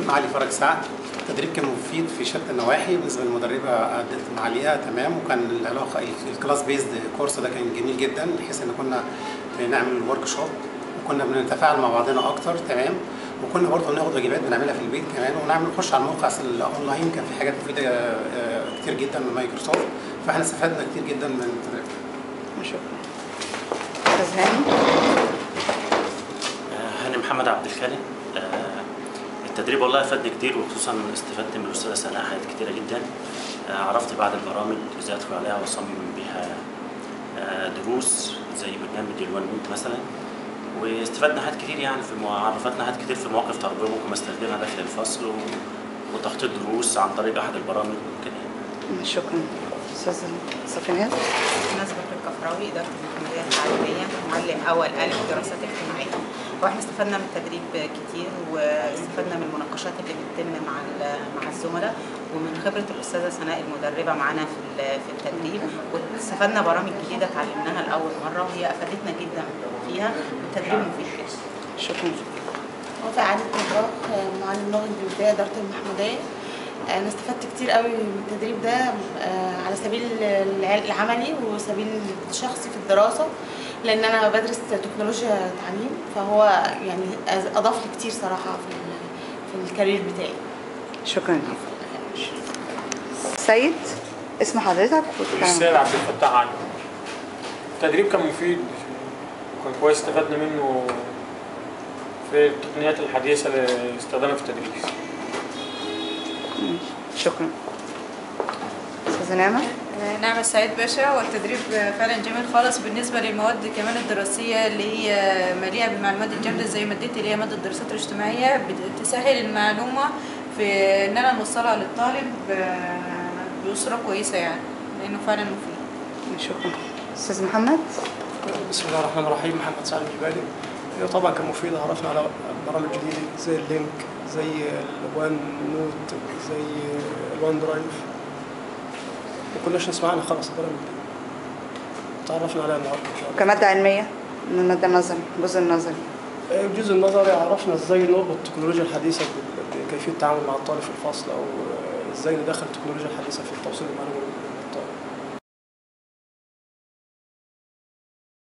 علي فرج سعد التدريب كان مفيد في شتى النواحي بالنسبه للمدربه ادت معاليها تمام وكان العلاقه الكلاس بيزد كورس ده كان جميل جدا بحيث ان كنا بنعمل ورك شوب وكنا بنتفاعل مع بعضنا اكتر تمام وكنا برضه بناخد واجبات بنعملها في البيت كمان ونعمل نخش على الموقع الاونلاين كان في حاجات مفيده آه، كتير جدا من مايكروسوفت فاحنا استفدنا كتير جدا من التدريب شكرا استاذ هاني آه، هاني محمد عبد الخالق آه، التدريب والله فادني كتير وخصوصا استفدت من الاستاذه سناء حاجات كتيره جدا آه، عرفت بعض البرامج ازاي ادخل عليها واصمم بيها آه، دروس زي برنامج الوان نوت مثلا واستفدنا حاجات كتير يعني في مو- عرفتنا حاجات كتير في مواقف تربويه ممكن استخدمها داخل الفصل و... وتخطيط دروس عن طريق احد البرامج وكده يعني. شكرا استاذ صفينات نسبة الكفراوي إدارة المحامية التعليمية معلم أول ألف دراسات اجتماعية واحنا استفدنا من التدريب كتير واستفدنا من المناقشات اللي بتتم مع ال- مع الزملاء ومن خبرة الأستاذة سناء المدربة معانا في ال- في التدريب واستفدنا برامج جديدة اتعلمناها لأول مرة وهي أفادتنا جدا فيها والتدريب مفيد جدا شكرا وفاء عادل طباخ معلم لغة إنجليزية إدارة المحمودية أنا استفدت كتير قوي من التدريب ده آه، على سبيل الع- العملي وسبيل الشخصي في الدراسة لأن أنا بدرس تكنولوجيا تعليم فهو يعني أز- أضاف لي كتير صراحة في ال- في الكارير بتاعي شكرا سيد اسم حضرتك السيد وتكلم. عبد الفتاح علي التدريب كان مفيد وكان كويس استفدنا منه في التقنيات الحديثة لاستخدامها في التدريس شكرا استاذه نعمه نعم السعيد باشا والتدريب فعلا جميل خالص بالنسبة للمواد كمان الدراسية اللي هي مليئة بالمعلومات الجامدة زي مادتي اللي هي مادة الدراسات الاجتماعية بتسهل المعلومة في إن أنا نوصلها للطالب آه، بأسرة كويسة يعني لأنه فعلا مفيد شكرا استاذ محمد بسم الله الرحمن الرحيم محمد سعد الجبالي هي طبعا كان مفيد عرفنا على برامج جديدة زي اللينك زي الوان نوت زي الوان درايف ما كناش نسمع عنها خالص البرامج دي تعرفنا عليها النهارده ان شاء الله كمادة علمية من المادة النظري الجزء النظري الجزء النظري عرفنا ازاي نربط التكنولوجيا الحديثة بكيفية التعامل مع الطالب في الفصل او ازاي ندخل التكنولوجيا الحديثة في التوصيل المعلومي